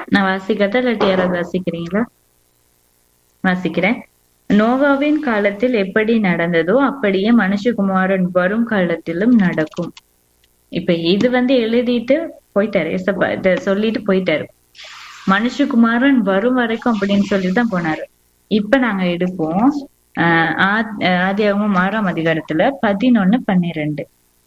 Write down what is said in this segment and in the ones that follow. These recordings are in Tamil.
நான் வாசிக்கிறதா இல்லாட்டி யாராவது வாசிக்கிறீங்களா வாசிக்கிறேன் நோவாவின் காலத்தில் எப்படி நடந்ததோ அப்படியே மனுஷகுமாரன் வரும் காலத்திலும் நடக்கும் இப்ப இது வந்து எழுதிட்டு போயிட்டாரு ஏசப்பா இத சொல்லிட்டு போயிட்டாரு மனுஷகுமாரன் வரும் வரைக்கும் அப்படின்னு சொல்லிட்டு தான் போனாரு இப்ப நாங்க எடுப்போம் ஆஹ் ஆத்- ஆதியாகமம் ஆறாம் அதிகாரத்துல பதினொன்னு பன்னிரெண்டு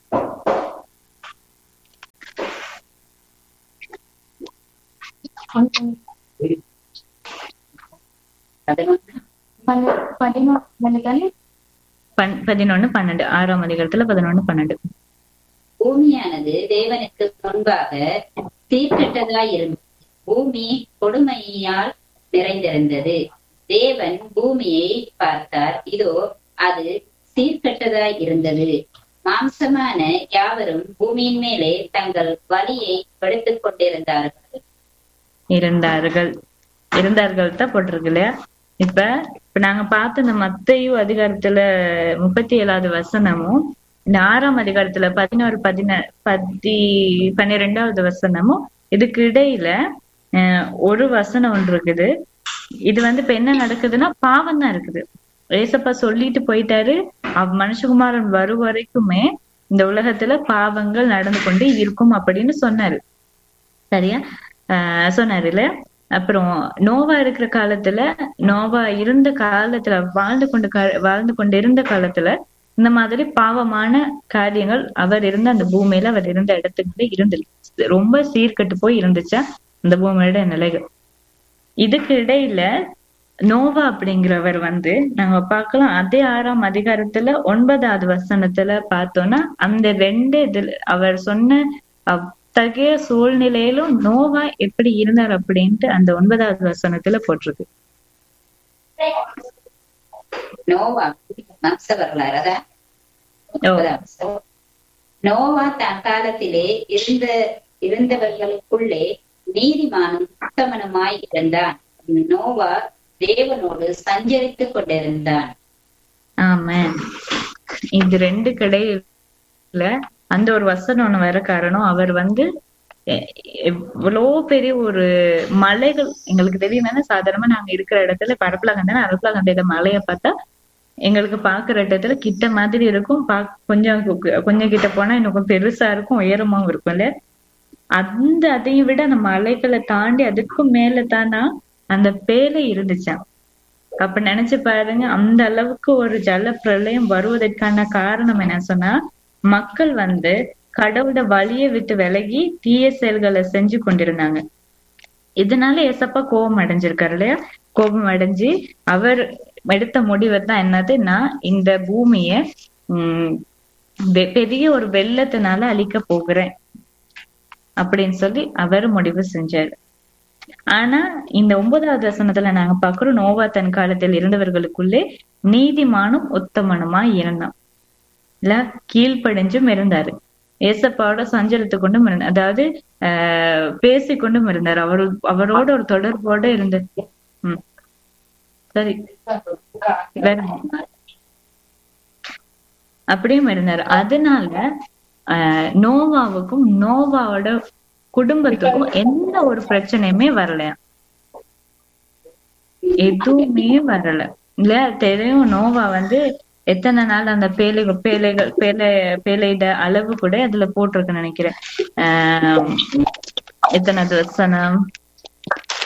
பன் பதினொன்னு பன்னெண்டு ஆறாம் அதிகாரத்துல பதினொன்னு பன்னெண்டு பூமியானது தேவனுக்கு முன்பாக சீர்கெட்டதாய் இருந்தது பூமி கொடுமையால் நிறைந்திருந்தது தேவன் பூமியை பார்த்தார் இதோ அது சீர்கெட்டதாய் இருந்தது மாம்சமான யாவரும் பூமியின் மேலே தங்கள் வலியை எடுத்துக் கொண்டிருந்தார்கள் இருந்தார்கள் இருந்தார்கள் தான் போட்டிருக்கு இல்லையா இப்ப இப்ப நாங்க பார்த்த இந்த மத்தையு அதிகாரத்துல முப்பத்தி ஏழாவது வசனமும் இந்த ஆறாம் அதிகாரத்துல பதினோரு பதின பதி பன்னிரெண்டாவது வசனமும் இதுக்கு இடையில அஹ், ஒரு வசனம் ஒன்று இருக்குது இது வந்து இப்ப என்ன நடக்குதுன்னா பாவம் தான் இருக்குது ஏசப்பா சொல்லிட்டு போயிட்டாரு அவ் மனுஷகுமாரன் வரும் வரைக்குமே இந்த உலகத்துல பாவங்கள் நடந்து கொண்டு இருக்கும் அப்படின்னு சொன்னாரு சரியா ஆஹ் சொன்னாரு இல்ல அப்புறம் நோவா இருக்கிற காலத்துல நோவா இருந்த காலத்துல வாழ்ந்து கொண்டு கா- வாழ்ந்து கொண்டு இருந்த காலத்துல இந்த மாதிரி பாவமான காரியங்கள் அவர் இருந்த அந்த பூமியில அவர் இருந்த இடத்துக்கு இருந்துச்சு ரொம்ப சீர்கெட்டு போய் இருந்துச்சா இந்த பூமியோட நிலைகள் இதுக்கு இடையில நோவா அப்படிங்கிறவர் வந்து நாங்க பார்க்கலாம் அதே ஆறாம் அதிகாரத்துல ஒன்பதாவது வசனத்துல பார்த்தோம்னா அந்த ரெண்டு இதுல அவர் சொன்ன அத்தகைய சூழ்நிலையிலும் நோவா எப்படி இருந்தார் அப்படின்ட்டு அந்த ஒன்பதாவது வசனத்துல போட்டிருக்கு நோவா வம்ச வரலாறு அதான் ஓ, வம்சம். நோவா தன் காலத்திலே இருந்த இருந்தவர்களுக்குள்ளே நீதிமானும் உத்தமனுமாய் இருந்தான் நோவா தேவனோடு சஞ்சரித்துக் கொண்டிருந்தான் ஆமென் இது ரெண்டு கடையில அந்த ஒரு வசனம் ஒண்ணு வர காரணம் அவர் வந்து எ- எவ்வளோ பெரிய ஒரு மலைகள் எங்களுக்கு தெரியும் தானே சாதாரணமா நாங்க இருக்கிற இடத்துல பரப்பலாகந்தானே அரப்பலாகந்த மலையை பார்த்தா எங்களுக்கு பாக்குற இடத்துல கிட்ட மாதிரி இருக்கும் பா கொஞ்சம் கு- கொஞ்சம் கிட்ட போனா இன்னும் கொஞ்சம் பெருசா இருக்கும் உயரமாவும் இருக்கும் இல்ல அந்த அதையும் விட அந்த மலைகளை தாண்டி அதுக்கும் மேல தானா அந்த பேலை இருந்துச்சாம் அப்ப நினைச்சு பாருங்க அந்த அளவுக்கு ஒரு ஜல பிரளயம் வருவதற்கான காரணம் என்ன சொன்னா மக்கள் வந்து கடவுளோட வழியை விட்டு விலகி தீய செயல்களை செஞ்சு கொண்டிருந்தாங்க இதனால ஏசப்பா கோபம் அடைஞ்சிருக்காரு இல்லையா கோபம் அடைஞ்சு அவர் எடுத்த முடிவு தான் என்னதுன்னா இந்த பூமிய உம் பெ- பெரிய ஒரு வெள்ளத்தினால அழிக்க போகிறேன் அப்படின்னு சொல்லி அவர் முடிவு செஞ்சாரு ஆனா இந்த ஒன்பதாவது வசனத்துல நாங்க பாக்குறோம் நோவா தன் காலத்தில் இருந்தவர்களுக்குள்ளே நீதிமானும் உத்தமனுமாய் இருந்தான் இல்ல கீழ்ப்படிஞ்சும் இருந்தாரு ஏசப்பாவோட சஞ்சரித்து கொண்டும் இருந்தார் அதாவது ஆஹ் பேசி கொண்டும் இருந்தார் அவர் அவரோட ஒரு தொடர்போட இருந்து உம் சரி வேற அப்படியும் இருந்தாரு அதனால ஆஹ் நோவாவுக்கும் நோவாவோட குடும்பத்துக்கும் எந்த ஒரு பிரச்சனையுமே வரலையா எதுவுமே வரல இல்ல தெரியும் நோவா வந்து எத்தனை நாள் அந்த பேலை பேலைகள் பேலை பேலையிட அளவு கூட அதுல போட்டிருக்கு நினைக்கிறேன் ஆஹ் எத்தனை வசனம்